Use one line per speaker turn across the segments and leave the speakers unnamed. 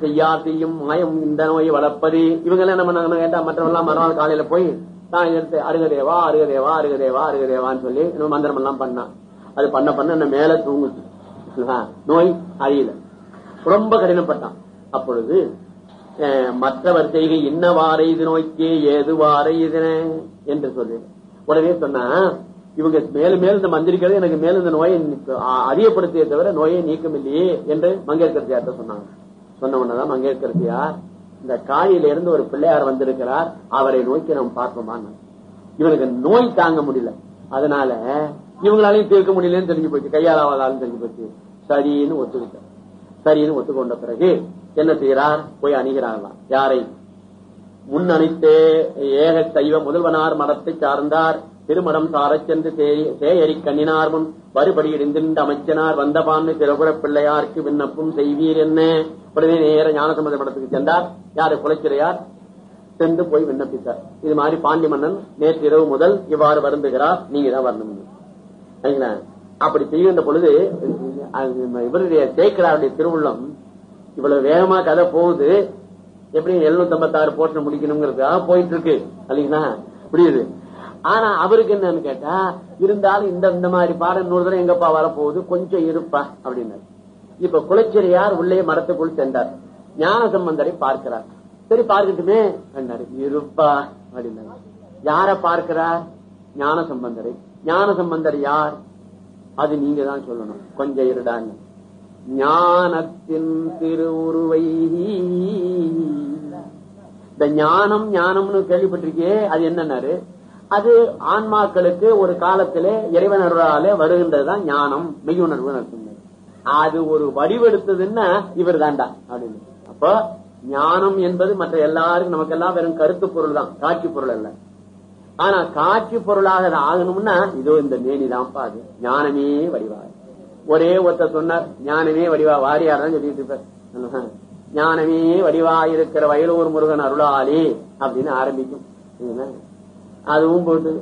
செய்யா செய்யும் மாயம் இந்த நோயை வளர்ப்பது இவங்க எல்லாம் என்ன பண்ணாங்கன்னு கேட்டா மற்றவெல்லாம் மறுநாள் காலையில போய் நான் எடுத்து அருகதேவா அருகதேவா அருகதேவா அருகதேவான்னு சொல்லி இன்னும் மந்திரம் எல்லாம் பண்ணான் அது பண்ண பண்ண என்ன மேல தூங்குச்சு ஆ, நோய் அறியல ரொம்ப கடினப்பட்டான் அப்பொழுது அஹ், மற்றவர் செய்கை இன்னவாறை இது நோய்க்கே ஏதுவாறை இதன என்று சொல்லு உடனே சொன்னா இவங்க மேலும் மேலும் இந்த மந்திரிக்கிறது எனக்கு மேலும் இந்த நோயை நீக்க- அ- அதிகப்படுத்திய தவிர நோயை நீக்கம் இல்லையே என்று மங்கேற்கரசியார்ட்ட சொன்னாங்க சொன்ன உடனேதான் மங்கேற்கரசியார் இந்த காயில இருந்து ஒரு பிள்ளையார் வந்திருக்கிறார் அவரை நோக்கி நாம் பார்ப்போமான்னு இவனுக்கு நோய் தாங்க முடியல அதனால இவங்களாலையும் தீர்க்க முடியலன்னு தெரிஞ்சு போச்சு கையாளாவதாலும் தெரிஞ்சு போச்சு சரின்னு ஒத்துக்கிட்டார் சரின்னு ஒத்துக்கொண்ட பிறகு என்ன செய்யறார் போய் அணுகிறார்களாம் யாரை முன் அணித்தே ஏக சைவ முதல்வனார் மடத்தை சார்ந்தார் திருமணம் சாரச் சென்று சே- சேயரி கண்ணினார் முன் வருபடி இடிந்திருந்த அமைச்சனார் வந்தபான்னு திரகுர பிள்ளையாருக்கு விண்ணப்பம் செய்வீர் என்ன உடனே நேர ஞானசம்பந்த மடத்துக்கு சென்றார் யாரு குலச்சிறையார் சென்று போய் விண்ணப்பித்தார் இது மாதிரி பாண்டி மன்னன் நேற்று இரவு முதல் இவ்வாறு வருந்துகிறார் நீங்க தான் வரணும் சரிங்களா? அப்படி செய்கின்ற பொழுது அது இவருடைய சேக்கராருடைய திருவுள்ளம் இவ்வளவு வேகமா கதை போகுது எப்படி எழுநூத்தி ஐம்பத்தாறு போட்டு முடிக்கணுங்கிறதுக்காக போயிட்டு இருக்கு இல்லைங்களா புரியுது ஆனா அவருக்கு என்னன்னு கேட்டா இருந்தாலும் இந்த இந்த மாதிரி பாடம் இன்னொரு தடவை எங்கப்பா வரப்போகுது கொஞ்சம் இருப்பா அப்படின்னாரு இப்ப குலச்சிறையார் உள்ளே மரத்துக்குள் சென்றார் ஞான சம்பந்தரை பார்க்கிறார் சரி பார்க்கட்டுமே என்றாரு இருப்பா அப்படின்னாரு யார பார்க்கிறார் ஞான சம்பந்தரை ஞான சம்பந்தர் யார் அது நீங்க தான் சொல்லணும் கொஞ்சம் இருடான்னு ஞானத்தின் திருவுருவை இந்த ஞானம் ஞானம்னு கேள்விப்பட்டிருக்கே அது என்னன்னாரு அது ஆன்மாக்களுக்கு ஒரு காலத்திலே இறைவன் அருளாலே வருகின்றதுதான் ஞானம் மெய்யுணர்வு சொன்னார் அது ஒரு வடிவெடுத்ததுன்னா இவர் தாண்டா அப்படின்னு அப்போ ஞானம் என்பது மற்ற எல்லாருக்கும் நமக்கெல்லாம் வெறும் கருத்து பொருள் தான் காட்சி பொருள் அல்ல ஆனா காட்சி பொருளாக அது ஆகணும்னா இதோ இந்த மேனி தான்ப்பா அது ஞானமே வடிவாக ஒரே ஒருத்தர் சொன்னார் ஞானமே வடிவா வாரியார் தான் சொல்லிட்டு இருப்பார் ஞானமே வடிவா இருக்கிற வயலூர் முருகன் அருளாளே அப்படின்னு ஆரம்பிக்கும் சரிங்களா? அதுவும் போட்டு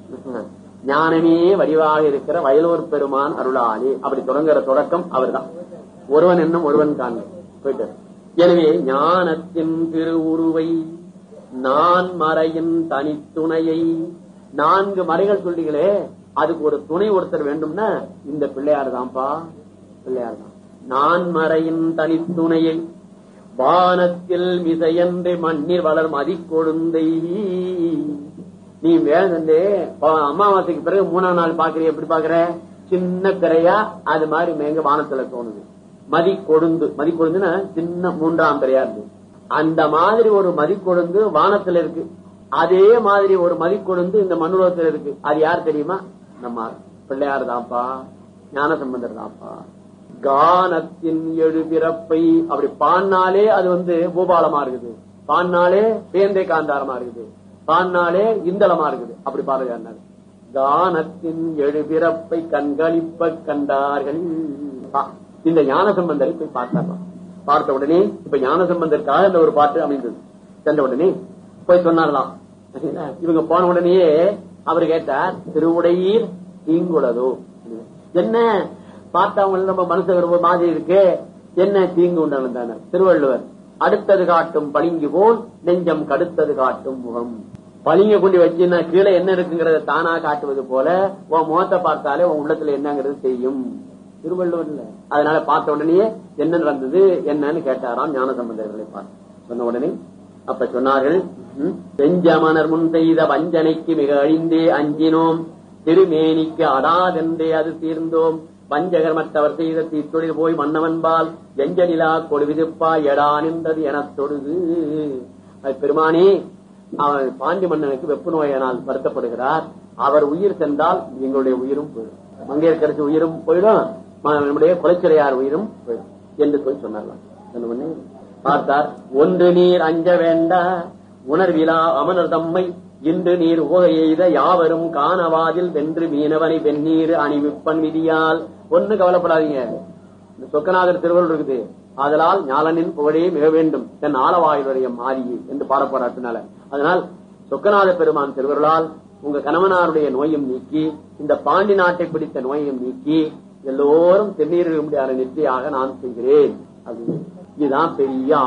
ஞானமே வடிவாக இருக்கிற வயலூர் பெருமான் அருளாளே அப்படி தொடங்குற தொடக்கம் அவர்தான் ஒருவன் என்னும் ஒருவன் காண்க போயிட்டு எனவே ஞானத்தின் திருவுருவை நான் மறையின் தனித்துணையை நான்கு மறைகள் சொல்றீங்களே அதுக்கு ஒரு துணை ஒருத்தர் வேண்டும்னா இந்த பிள்ளையார் தான்ப்பா பிள்ளையார் தான் நான் மறையின் தனித்துணையை வானத்தில் மிசையன்று மண்ணில் வளர் மதிக்கொழுந்தை நீ வேதந்தே அமாவாசைக்கு பிறகு மூணாம் நாள் பாக்குறிய எப்படி பாக்குற சின்ன திரையா அது மாதிரி மேங்க வானத்துல தோணுது மதி கொழுந்து மதி கொழுந்துன்னா சின்ன மூன்றாம் திரையா இருக்கு அந்த மாதிரி ஒரு மதி கொழுந்து வானத்துல இருக்கு அதே மாதிரி ஒரு மதி கொழுந்து இந்த மண்ணுலகத்துல இருக்கு அது யார் தெரியுமா நம்ம பிள்ளையார் தான்ப்பா ஞான சம்பந்தர் தான்ப்பா கானத்தின் எழு பிறப்பை அப்படி பாடினாலே அது வந்து பூபாலமா இருக்குது பாடினாலே பேந்தை காந்தாரமா இருக்குது பாடினாலே இந்தளமா இருக்குது அப்படி பாடுகிறார் கானத்தின் எழு பிறப்பை கண்களிப்ப கண்டார்கள் பா, இந்த ஞான சம்பந்தரை போய் பார்த்தாராம் பார்த்த உடனே இப்ப ஞான சம்பந்தருக்காக இந்த ஒரு பாட்டு அமைந்தது சென்ற உடனே போய் சொன்னாரலாம் இவங்க போன உடனேயே அவர் கேட்டார் திருவுடையீர் தீங்குளதோ என்ன பார்த்தவங்க நம்ம மனசு ரொம்ப மாதிரி இருக்கு என்ன தீங்கு உண்டான திருவள்ளுவர் அடுத்தது காட்டும் பளிங்கு போல் நெஞ்சம் கடுத்தது காட்டும் முகம் பளிங்க கொண்டு வச்சுன்னா கீழே என்ன இருக்குங்கிறத தானா காட்டுவது போல உன் முகத்தை பார்த்தாலே உன் உள்ளத்துல என்னங்கிறது தெரியும் திருவள்ளுவர்ல அதனால பார்த்த உடனே என்ன நடந்தது என்னன்னு கேட்டாராம் ஞான சம்பந்தர்களை பார்த்து சொன்ன உடனே அப்ப சொன்னார்கள் ம், செஞ்சமனர் முன் செய்த வஞ்சனைக்கு மிக அழிந்தே அஞ்சினோம் திருமேனிக்கு அடாதென்றே அது தீர்ந்தோம் வஞ்சகர் மற்றவர் செய்த தீத்தொழில் போய் மன்னவன்பால் வெஞ்சலிலா கொழுவிதுப்பா எடா நின்றது எனத் தொழுது அது பெருமானே அவன் பாண்டி மன்னனுக்கு வெப்பு நோயினால் வருத்தப்படுகிறார் அவர் உயிர் சென்றால் எங்களுடைய உயிரும் போயிடும் மங்கையர்கரசு உயிரும் போயிடும் ம- நம்முடைய குலச்சிறையார் உயிரும் போயிடும் என்று போய் சொன்னார்களாம் சொன்ன உடனே பார்த்தார் ஒன்று நீர் அஞ்ச வேண்டா உணர்விலா அமனர் தம்மை இன்று நீர் உகை எய்த யாவரும் காணவாதில் வென்று மீனவனை வெந்நீர் அணிவிப்பன் விதியால் ஒண்ணு கவலைப்படாதீங்க இந்த சொக்கநாதர் திருவள்ளுவர் இருக்குது அதனால் ஞாலனின் புகழே மிக வேண்டும் தன் ஆலவாயுடைய மாறியே என்று பாடப்படாட்டினால அதனால் சொக்கநாத பெருமான் திருவருளால் உங்க கணவனாருடைய நோயும் நீக்கி இந்த பாண்டி நாட்டை பிடித்த நோயையும் நீக்கி எல்லோரும் தென்னீர் முடியாத நெற்றியாக நான் செய்கிறேன் அப்படின்னு இதுதான் பெரிய